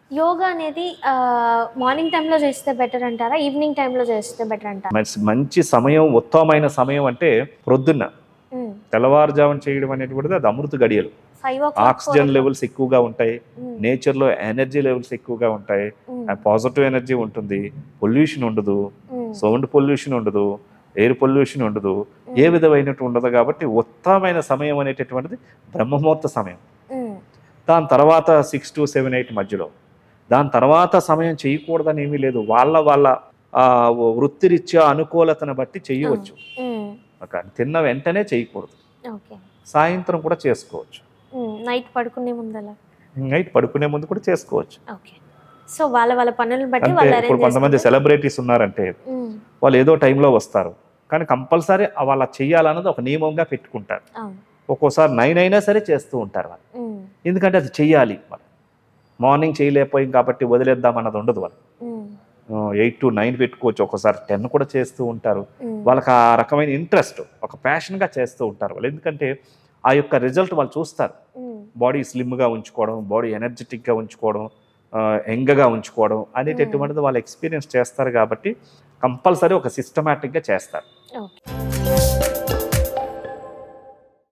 యోగా అనేది మార్నింగ్ టైంలో చేస్తే బెటర్ అంటారా ఈవినింగ్ టైంలో చేస్తే బెటర్ అంటారా మంచి మంచి సమయం ఉత్తమమైన సమయం అంటే ప్రొద్దున్న తెల్లవారుజామున చేయడం అనేది కూడా అది అమృత గడియలు ఫైవ్ ఓ ఆక్సిజన్ లెవెల్స్ ఎక్కువగా ఉంటాయి నేచర్లో ఎనర్జీ లెవెల్స్ ఎక్కువగా ఉంటాయి పాజిటివ్ ఎనర్జీ ఉంటుంది పొల్యూషన్ ఉండదు సౌండ్ పొల్యూషన్ ఉండదు ఎయిర్ పొల్యూషన్ ఉండదు ఏ విధమైనట్టు ఉండదు కాబట్టి ఉత్తమమైన సమయం అనేటటువంటిది బ్రహ్మముహూర్త సమయం దాని తర్వాత సిక్స్ టు సెవెన్ ఎయిట్ మధ్యలో దాని తర్వాత సమయం చేయకూడదని ఏమీ లేదు వాళ్ళ వాళ్ళ ఆ, వృత్తిరీత్యా అనుకూలతను బట్టి చేయవచ్చు ఒక తిన్న వెంటనే చేయకూడదు ఓకే సాయంత్రం కూడా చేసుకోవచ్చు నైట్ పడుకునే ముందు అలా నైట్ పడుకునే ముందు కూడా చేసుకోవచ్చు ఓకే సో వాళ్ళ వాళ్ళ పనులను బట్టి అంటే వాళ్ళు ఇప్పుడు arrange కొంతమంది చేసుకుంటారు. సెలబ్రిటీస్ ఉన్నారంటే ఉమ్, వాళ్ళు ఏదో టైంలో వస్తారు కానీ కంపల్సరీ వాళ్ళ చెయ్యాలన్నది ఒక నియమంగా పెట్టుకుంటారు అవును ఒక్కోసారి నైన్ అయినా సరే చేస్తూ ఉంటారు వాళ్ళు ఉమ్, ఎందుకంటే అది చెయ్యాలి వాళ్ళు మార్నింగ్ చేయలేకపోయాం కాబట్టి వదిలేద్దాం అన్నది ఉండదు వాళ్ళు ఉమ్, ఎయిట్ టు నైన్ పెట్టుకోవచ్చు ఒక్కోసారి టెన్ కూడా చేస్తూ ఉంటారు ఉమ్, వాళ్ళకి ఆ రకమైన ఇంట్రెస్ట్ ఒక ప్యాషన్గా చేస్తూ ఉంటారు వాళ్ళు ఎందుకంటే ఆ యొక్క రిజల్ట్ వాళ్ళు చూస్తారు ఉమ్, బాడీ స్లిమ్గా ఉంచుకోవడం బాడీ ఎనర్జెటిక్గా ఉంచుకోవడం యంగ్గా ఉంచుకోవడం అనేటటువంటిది వాళ్ళు ఎక్స్పీరియన్స్ చేస్తారు కాబట్టి కంపల్సరీ ఒక సిస్టమేటిక్గా చేస్తారు ఓకే